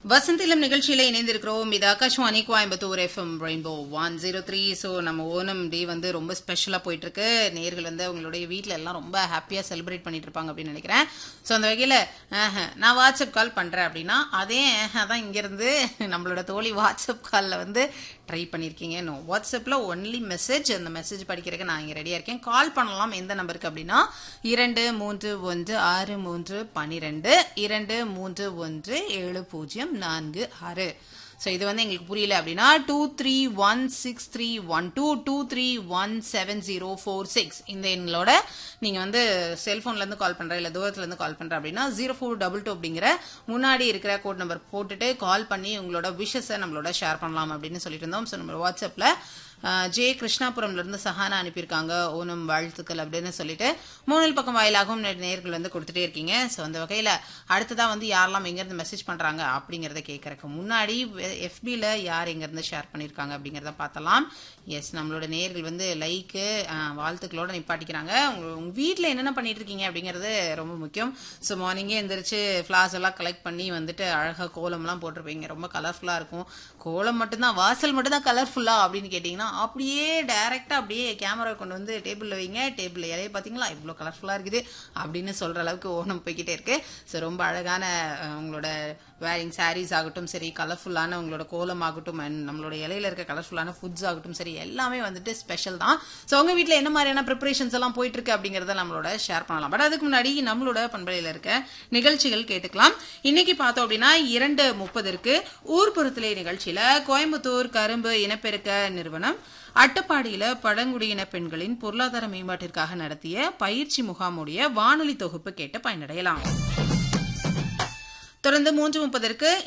வசந்திலம் நிகழ்ச்சியில இணைந்திருக்கிறோம் இது Akashvani Coimbatore FM rainbow one zero three so நம்ம ஓணம் டே வந்து ரொம்ப ஸ்பெஷலா போயிட்டு இருக்கு நேர்கள் வந்து அவங்களுடைய வீட்ல எல்லாம் ரொம்ப ஹாப்பியா செலிப்ரேட் பண்ணிட்டு இருப்பாங்க அப்படின்னு நினைக்கிறேன் ஸோ அந்த வகையில ஆஹ், நான் வாட்ஸ்அப் கால் பண்றேன் அப்படின்னா அதே ஆஹ், தான் இங்க இருந்து நம்மளோட தோழி வாட்ஸ்அப் கால்ல வந்து ட்ரை பண்ணிருக்கீங்க நோ வாட்ஸ்அப்ல ஒன்லி மெசேஜ் அந்த மெசேஜ் படிக்கிறதுக்கு நான் இங்க ரெடியா இருக்கேன் கால் பண்ணலாம் எந்த நம்பருக்கு அப்படின்னா இரண்டு மூன்று ஒன்று ஆறு மூன்று பனிரெண்டு இரண்டு மூன்று ஒன்று ஏழு பூஜ்ஜியம் நான்கு ஆறு ஸோ இது வந்து எங்களுக்கு புரியல அப்படின்னா two three one six three one two two three one seven zero four six இந்த எண்ணோட நீங்க வந்து செல்போன்ல இருந்து கால் பண்ற இல்ல தூரத்துல இருந்து கால் பண்ற அப்படின்னா ஜீரோ ஃபோர் டபுள் டூ அப்படிங்கிற முன்னாடி இருக்கிற கோட் நம்பர் போட்டுட்டு கால் பண்ணி உங்களோட விஷஸை நம்மளோட ஷேர் பண்ணலாம் அப்படின்னு சொல்லிட்டு இருந்தோம் ஸோ நம்ம வாட்ஸ்அப்ல அஹ், ஜே கிருஷ்ணாபுரம்ல இருந்து சஹானா அனுப்பியிருக்காங்க ஓணம் வாழ்த்துக்கள் அப்படின்னு சொல்லிட்டு மூணல் பக்கம் வாயிலாகவும் நே- நேர்கள் வந்து கொடுத்துட்டே இருக்கீங்க ஸோ அந்த வகையில அடுத்ததா வந்து யாரெல்லாம் எங்க இருந்து மெசேஜ் பண்றாங்க அப்படிங்கறத கேட்கறதுக்கு முன்னாடி எஃபில யார் எங்க இருந்து ஷேர் பண்ணிருக்காங்க அப்படிங்கறத பார்த்தலாம் எஸ் நம்மளோட நேர்கள் வந்து லைக்கு வாழ்த்துக்களோட நிப்பாட்டிக்கிறாங்க உங்க உங்க வீட்ல என்னென்ன பண்ணிட்டு இருக்கீங்க அப்படிங்கறது ரொம்ப முக்கியம் ஸோ மார்னிங்கே எந்திரிச்சு ஃபிளார்ஸ் எல்லாம் கலெக்ட் பண்ணி வந்துட்டு அழகா கோலம்லாம் போட்டிருப்பீங்க ரொம்ப கலர்ஃபுல்லா இருக்கும் கோலம் மட்டும்தான் வாசல் மட்டும்தான் கலர்ஃபுல்லா அப்படின்னு கேட்டிங்கன்னா அப்படியே டைரக்டா அப்படியே கேமரா கொண்டு வந்து டேபிள்ல வைங்க டேபிள்ல இலைய பாத்தீங்களா இவ்வளவு கலர்ஃபுல்லா இருக்குது அப்படின்னு சொல்ற அளவுக்கு ஓணம் போய்கிட்டே இருக்கு ஸோ ரொம்ப அழகான அஹ், உங்களோட வேரிங் சாரீஸ் ஆகட்டும் சரி கலர்ஃபுல்லான உங்களோட கோலம் ஆகட்டும் and நம்மளோட இலையில இருக்க கலர்ஃபுல்லான ஃபுட்ஸ் ஆகட்டும் சரி எல்லாமே வந்துட்டு ஸ்பெஷல் தான் ஸோ உங்க வீட்ல என்ன மாதிரியான ப்ரிப்பரேஷன்ஸ் எல்லாம் போயிட்டு இருக்கு அப்படிங்கறத நம்மளோட ஷேர் பண்ணலாம் பட் அதுக்கு முன்னாடி நம்மளோட பண்பலையில இருக்க நிகழ்ச்சிகள் கேட்டுக்கலாம் இன்னைக்கு பார்த்தோம் அப்படின்னா இரண்டு முப்பதற்கு ஊர்புறத்திலே நிகழ்ச்சியில கோயம்புத்தூர் கரும்பு இனப்பெருக்க நிறுவனம் அட்டப்பாடியில பழங்குடியின பெண்களின் பொருளாதார மேம்பாட்டிற்காக நடத்திய பயிற்சி முகாமுடைய வானொலி தொகுப்பு கேட்டு பயனடையலாம் தொடர்ந்து மூன்று முப்பதற்கு